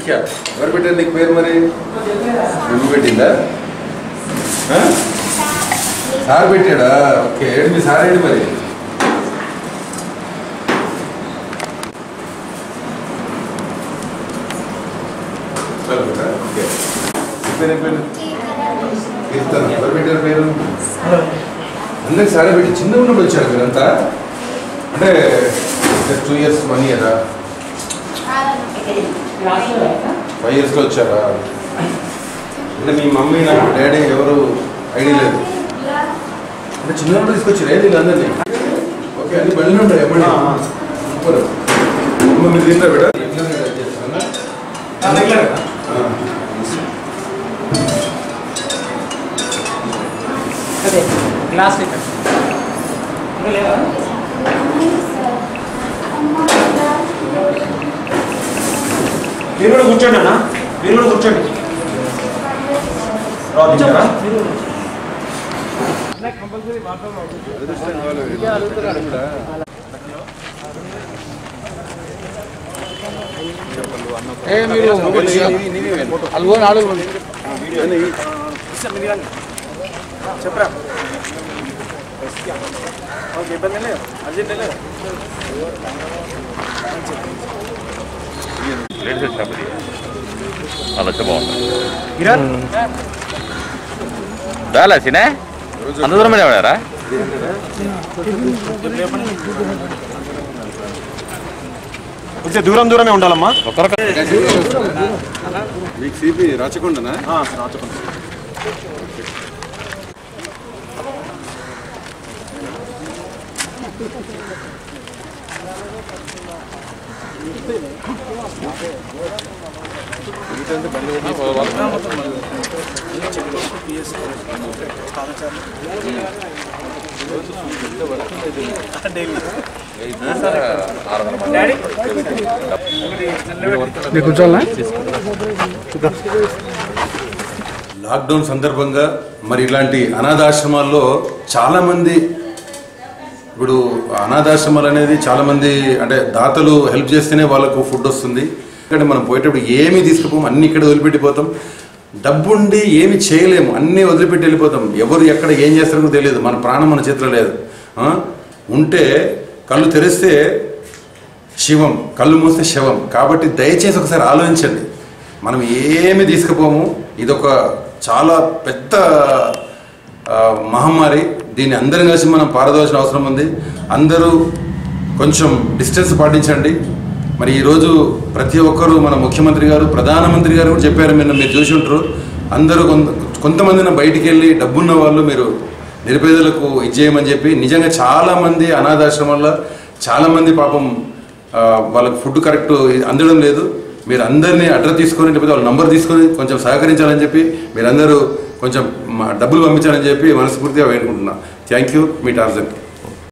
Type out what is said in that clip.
ముఖ్య ఎవరు పెట్టారు నీకు పేరు మరి నువ్వు పెట్టిందా ఆ? సార్ పెట్టాడా ఓకే ఏంటి మీ సార్ ఏంటి మరి సార్ పెట్టా? ఓకే మీ పేరు ఏం పేరు కీర్తన ఎవరు పెట్టారు పేరు అందరికి సారే పెట్టి చిన్న ఉన్నప్పుడు వచ్చారు మీరంతా అంటే టూ ఇయర్స్ వన్ ఇయరా ఫైవ్ ఇయర్స్లో వచ్చారా అంటే మీ మమ్మీ నాకు డాడీ ఎవరు ఐడియా లేదు అంటే చిన్నప్పుడు తీసుకొచ్చారు ఏది అందరినీ ఓకే అన్ని బండి ఉంటాయి ఎప్పుడు సూపర్ అమ్మ మీరు తింటా బిడ్డ అదే గ్లాస్ ఇక్కడ ఇంకా లేవా మీరు కూడా కూర్చోండి అన్న మీరు కూడా కూర్చోండి రాదు తింటారా? చెప్పరా ఓకే ఇబ్బంది లేదు అర్జెంట్ లేదు లేడీస్ వచ్చినప్పుడు అలా వచ్చే బాగుంటుంది కిరణ్ రాలే సినే అంత దూరం మీద పడారా కొంచెం దూరం దూరమే ఉండాలమ్మా ఒక్కరొక్క మీకు సిపి రాచకొండనా రాచకుండా ఆరు వందల మంది డాడీ లాక్డౌన్ సందర్భంగా మరి ఇలాంటి అనాథాశ్రమాల్లో చాలామంది ఇప్పుడు అనాథాశ్రమాలు అనేది చాలామంది అంటే దాతలు హెల్ప్ చేస్తేనే వాళ్ళకు ఫుడ్ వస్తుంది ఎందుకంటే మనం పోయేటప్పుడు ఏమీ తీసుకుపోము అన్ని ఇక్కడ వదిలిపెట్టిపోతాం డబ్బుండి ఏమి చేయలేము అన్నీ వదిలిపెట్టి వెళ్ళిపోతాం ఎవరు ఎక్కడ ఏం చేస్తారో కూడా తెలియదు మన ప్రాణం మన చేతిలో లేదు ఆ? ఉంటే కళ్ళు తెరిస్తే శివం కళ్ళు మూస్తే శవం కాబట్టి దయచేసి ఒకసారి ఆలోచించండి మనం ఏమి తీసుకుపోము ఇదొక చాలా పెద్ద ఆ, మహమ్మారి దీన్ని అందరం కలిసి మనం పారదోల్సిన అవసరం ఉంది అందరూ కొంచెం డిస్టెన్స్ పాటించండి మరి ఈరోజు ప్రతి ఒక్కరూ మన ముఖ్యమంత్రి గారు ప్రధానమంత్రి గారు కూడా చెప్పారు మీరు మీరు చూసి ఉంటారు అందరూ కొంత కొంతమందిన బయటికి వెళ్ళి డబ్బున్న వాళ్ళు మీరు నిరుపేదలకు ఇచ్చేయమని చెప్పి నిజంగా చాలామంది అనాథాశ్రమాల్లో చాలామంది పాపం ఆ, వాళ్ళకి ఫుడ్ కరెక్ట్ అందడం లేదు మీరు అందరినీ అడ్రస్ తీసుకొని లేకపోతే వాళ్ళ నంబర్ తీసుకొని కొంచెం సహకరించాలని చెప్పి మీరందరూ కొంచెం మా డబ్బులు పంపించాలని చెప్పి మనస్ఫూర్తిగా వేడుకుంటున్నాను థ్యాంక్ యూ మీ టార్జన్